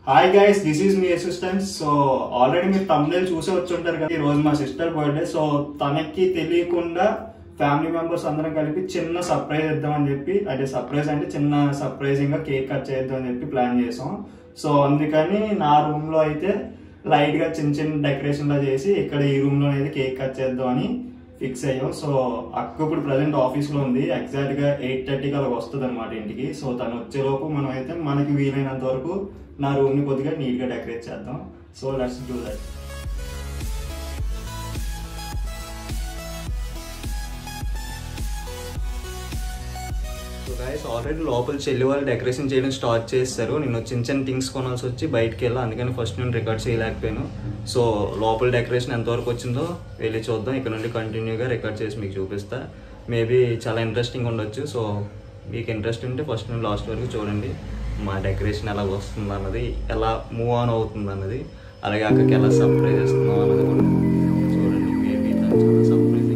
hi guys this is మీ assistant so already మీరు తమిళ చూసే వచ్చి ఉంటారు కదా ఈ రోజు మా సిస్టర్ బర్త్డే సో తనకి తెలియకుండా ఫ్యామిలీ మెంబర్స్ అందరం కలిపి చిన్న సర్ప్రైజ్ ఇద్దామని చెప్పి అంటే సర్ప్రైజ్ అంటే చిన్న సర్ప్రైజింగ్ గా కేక్ కట్ చేద్దాం అని చెప్పి ప్లాన్ చేసాం సో అందుకని నా రూమ్ లో అయితే లైట్ గా చిన్న చిన్న డెకరేషన్ లా చేసి ఇక్కడ ఈ రూమ్ లో అయితే కేక్ కట్ చేద్దాం అని ఫిక్స్ అయ్యాం సో అక్క ఇప్పుడు ప్రజెంట్ ఆఫీస్ లో ఉంది ఎగ్జాక్ట్ గా ఎయిట్ థర్టీకి అలా వస్తుంది అనమాట ఇంటికి సో తను వచ్చేలోపు మనం అయితే మనకి వీలైనంత వరకు నా రూమ్ ని కొద్దిగా నీట్ గా డెకరేట్ చేద్దాం so let's do that so guys already లోపల చెల్లి వాళ్ళు డెకరేషన్ చేయడం స్టార్ట్ చేస్తారు నేను చిన్న చిన్న థింగ్స్ కొనాల్సి వచ్చి బయటికి వెళ్ళా అందుకని ఫస్ట్ నేను రికార్డ్ చేయలేకపోయాను సో లోపల డెకరేషన్ ఎంతవరకు వచ్చిందో వెళ్ళి చూద్దాం ఇక్కడ నుండి కంటిన్యూగా రికార్డ్ చేసి మీకు చూపిస్తా మేబీ చాలా ఇంట్రెస్టింగ్ ఉండొచ్చు సో మీకు ఇంట్రెస్ట్ ఉంటే ఫస్ట్ నుండి లాస్ట్ వరకు చూడండి మా డెకరేషన్ ఎలా వస్తుంది అన్నది ఎలా మూవ్ ఆన్ అవుతుంది అన్నది అలాగే అక్కడికి ఎలా సర్ప్రైజ్ చేస్తున్నాం అన్నది కూడా చూడండి మేబీ చాలా సర్ప్రైజింగ్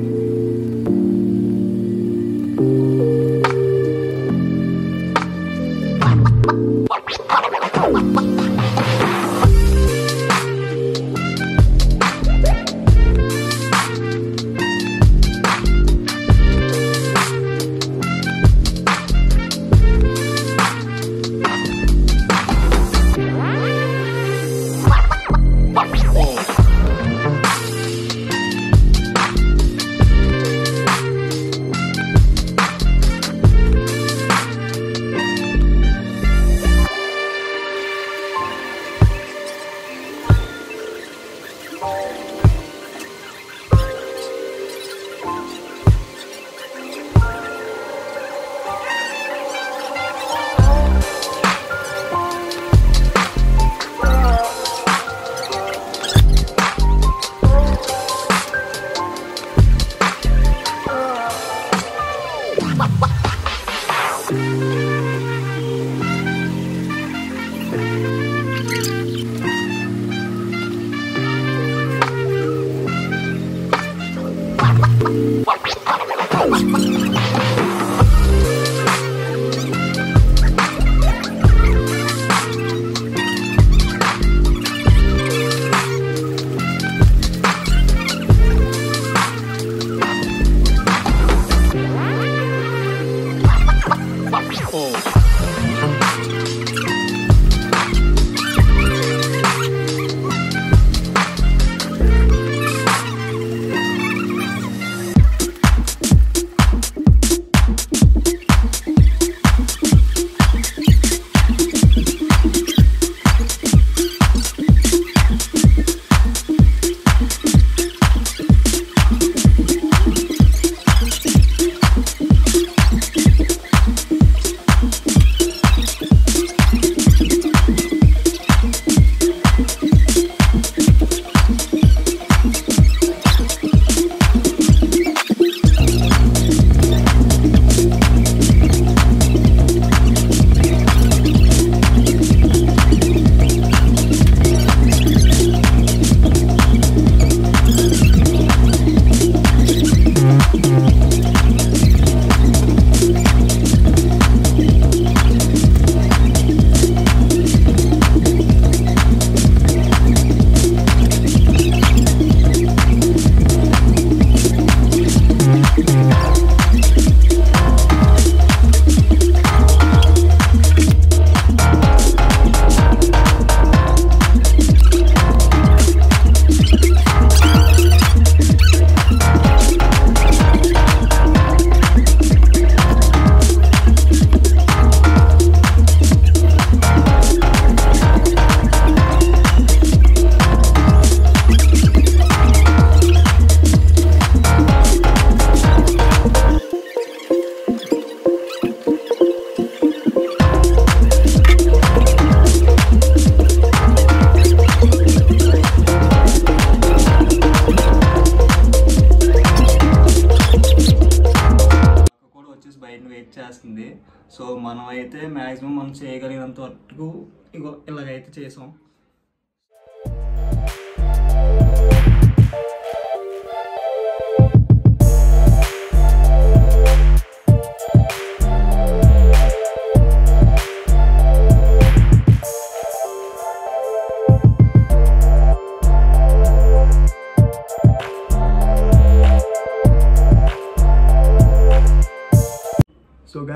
అక్క కూడా వచ్చేసి బయట వెయిట్ చేస్తుంది సో మనం అయితే మ్యాక్సిమం మనం చేయగలిగినంత వరకు ఇగో ఇలాగైతే చేసాం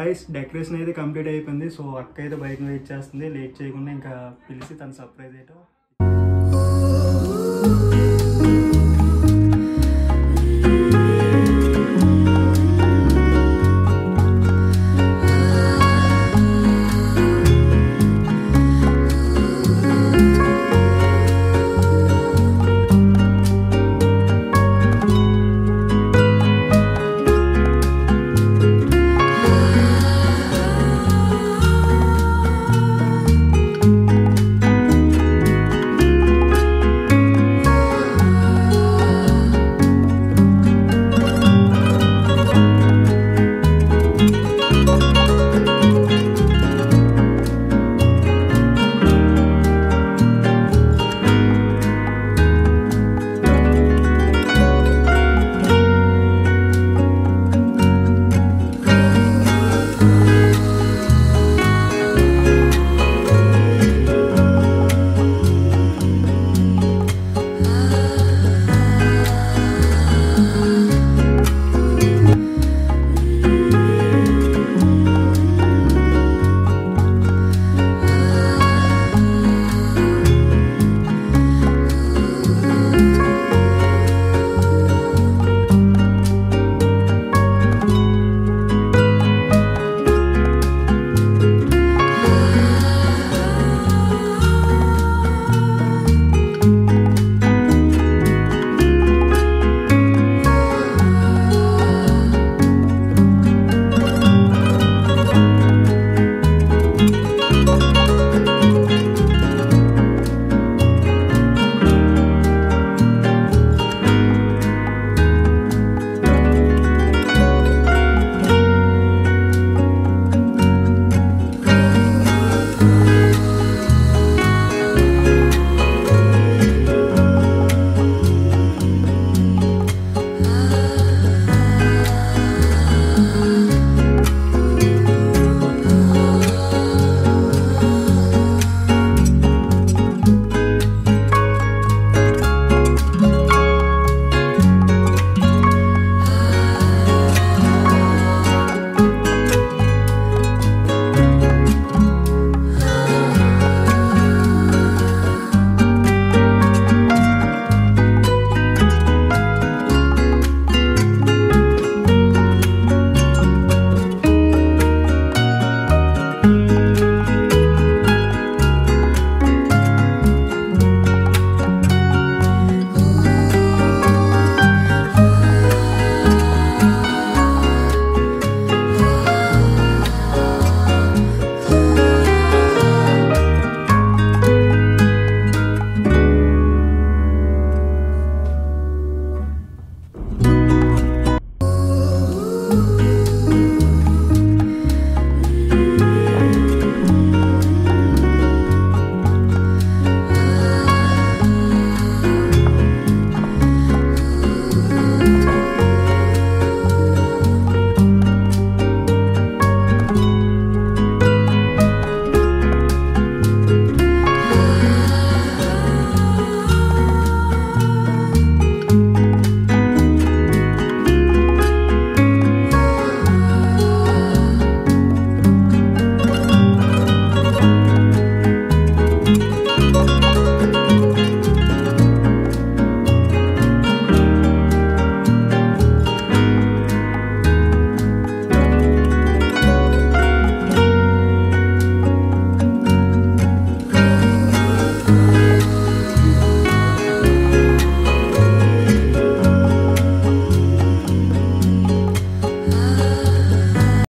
గాయస్ డెకరేషన్ అయితే కంప్లీట్ అయిపోయింది సో అక్క అయితే బయట వెయిట్ చేస్తుంది లేట్ చేయకుండా ఇంకా పిలిచి తను సర్ప్రైజ్ అయ్యటం